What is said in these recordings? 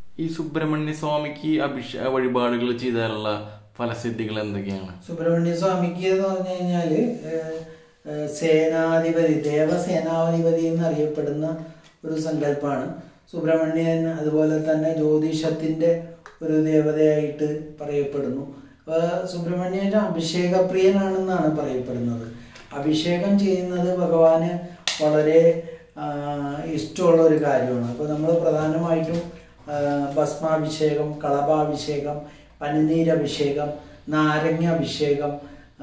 ഈ സുബ്രഹ്മണ്യ സ്വാമിക്ക് അഭിഷേക വഴിപാടുകൾ ചെയ്താലുള്ള ഫലസിദ്ധികൾ എന്തൊക്കെയാണ് സുബ്രഹ്മണ്യ സ്വാമിക്ക് എന്ന് പറഞ്ഞു കഴിഞ്ഞാല് ഏഹ്, ഏഹ്, സേനാധിപതി ദേവസേനാധിപതി എന്നറിയപ്പെടുന്ന ഒരു സങ്കല്പമാണ് സുബ്രഹ്മണ്യൻ അതുപോലെ തന്നെ ജ്യോതിഷത്തിന്റെ ഒരു ദേവതയായിട്ട് പറയപ്പെടുന്നു അപ്പോൾ സുബ്രഹ്മണ്യൻ അഭിഷേകപ്രിയനാണെന്നാണ് പറയപ്പെടുന്നത് അഭിഷേകം ചെയ്യുന്നത് ഭഗവാന് വളരെ ആ, ഇഷ്ടമുള്ള ഒരു കാര്യമാണ് അപ്പോൾ നമ്മൾ പ്രധാനമായിട്ടും ആ, ഭസ്മാഭിഷേകം കളഭാഭിഷേകം പനിനീരഭിഷേകം നാരങ്ങ അഭിഷേകം ആ,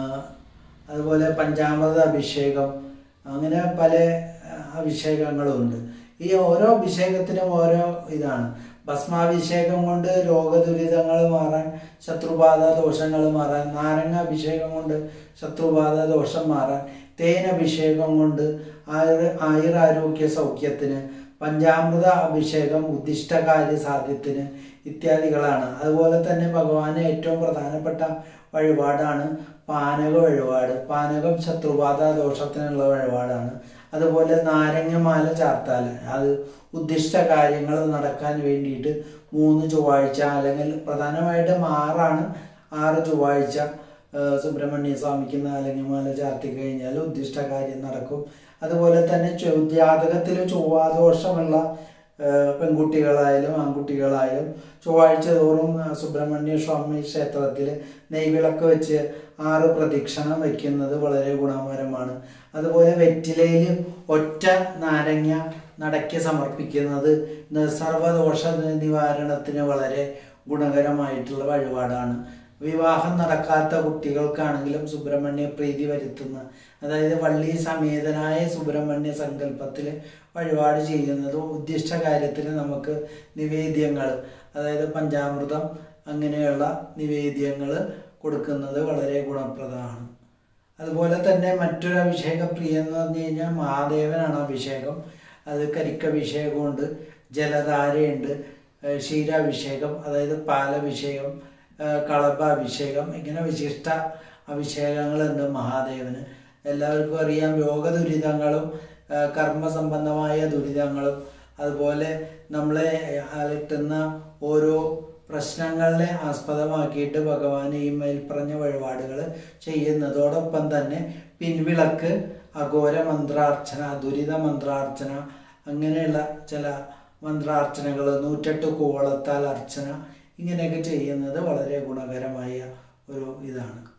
അതുപോലെ പഞ്ചാമൃത അഭിഷേകം അങ്ങനെ പല ആ, അഭിഷേകങ്ങളും ഉണ്ട് ഈ ഓരോ അഭിഷേകത്തിനും ഓരോ ഇതാണ് ഭസ്മാഭിഷേകം കൊണ്ട് രോഗദുരിതങ്ങൾ മാറാൻ ശത്രുബാധ ദോഷങ്ങൾ മാറാൻ നാരങ്ങ അഭിഷേകം കൊണ്ട് ശത്രുബാധ ദോഷം മാറാൻ തേൻ അഭിഷേകം കൊണ്ട് ആയുർ ആയുരാരോഗ്യ സൗഖ്യത്തിന് പഞ്ചാമൃത അഭിഷേകം ഉദ്ദിഷ്ടകാര്യ സാധ്യത്തിന് ഇത്യാദികളാണ് അതുപോലെ തന്നെ ഭഗവാന് ഏറ്റവും പ്രധാനപ്പെട്ട വഴിപാടാണ് പാനക വഴിപാട് പാനകം ശത്രുബാധ ദോഷത്തിനുള്ള വഴിപാടാണ് അതുപോലെ നാരങ്ങമാല ചാർത്താൽ അത് ഉദ്ദിഷ്ട കാര്യങ്ങൾ നടക്കാൻ വേണ്ടിയിട്ട് മൂന്ന് ചൊവ്വാഴ്ച അല്ലെങ്കിൽ പ്രധാനമായിട്ടും ആറാണ് ആറ് ചൊവ്വാഴ്ച ആ, സുബ്രഹ്മണ്യ സ്വാമിക്ക് നാരങ്ങമാല ചാർത്തി കഴിഞ്ഞാൽ ഉദ്ദിഷ്ട കാര്യം നടക്കും അതുപോലെ തന്നെ ചൊ- ജാതകത്തിൽ ചൊവ്വാദോഷമുള്ള ആ, പെൺകുട്ടികളായാലും ആൺകുട്ടികളായാലും ചൊവ്വാഴ്ച തോറും ആ, സുബ്രഹ്മണ്യ സ്വാമി ക്ഷേത്രത്തിൽ നെയ്വിളക്ക് വെച്ച് ആറ് പ്രദക്ഷിണം വയ്ക്കുന്നത് വളരെ ഗുണകരമാണ് അതുപോലെ വെറ്റിലയിൽ ഒറ്റ നാരങ്ങ നടക്കി സമർപ്പിക്കുന്നത് ന- സർവ്വദോഷ നിവാരണത്തിന് വളരെ ഗുണകരമായിട്ടുള്ള വഴിപാടാണ് വിവാഹം നടക്കാത്ത കുട്ടികൾക്കാണെങ്കിലും സുബ്രഹ്മണ്യ പ്രീതി വരുത്തുന്ന അതായത് വള്ളി സമേതനായ സുബ്രഹ്മണ്യ സങ്കല്പത്തിൽ വഴിപാട് ചെയ്യുന്നതും ഉദ്ദിഷ്ട കാര്യത്തിന് നമുക്ക് നിവേദ്യങ്ങൾ അതായത് പഞ്ചാമൃതം അങ്ങനെയുള്ള നിവേദ്യങ്ങൾ കൊടുക്കുന്നത് വളരെ ഗുണപ്രദമാണ് അതുപോലെ തന്നെ മറ്റൊരു അഭിഷേക പ്രിയം എന്ന് പറഞ്ഞു കഴിഞ്ഞാൽ മഹാദേവനാണ് അഭിഷേകം അത് കരിക്കഭിഷേകമുണ്ട് ജലധാരയുണ്ട് ഏഹ് ക്ഷീരാഭിഷേകം അതായത് പാലഭിഷേകം ഏഹ് കളഭാഭിഷേകം ഇങ്ങനെ വിശിഷ്ട അഭിഷേകങ്ങളുണ്ട് മഹാദേവന് എല്ലാവർക്കും അറിയാം രോഗദുരിതങ്ങളും ഏഹ് കർമ്മസംബന്ധമായ ദുരിതങ്ങളും അതുപോലെ നമ്മളെ അലട്ടുന്ന ഓരോ പ്രശ്നങ്ങളെ ആസ്പദമാക്കിയിട്ട് ഭഗവാൻ ഈ മേൽപ്പറഞ്ഞ വഴിപാടുകൾ ചെയ്യുന്നതോടൊപ്പം തന്നെ പിൻവിളക്ക് അഘോര മന്ത്രാർച്ചന ദുരിത മന്ത്രാർച്ചന അങ്ങനെയുള്ള ചില മന്ത്രാർച്ചനകൾ നൂറ്റെട്ട് കോളത്താൽ അർച്ചന ഇങ്ങനെയൊക്കെ ചെയ്യുന്നത് വളരെ ഗുണകരമായ ഒരു ഇതാണ്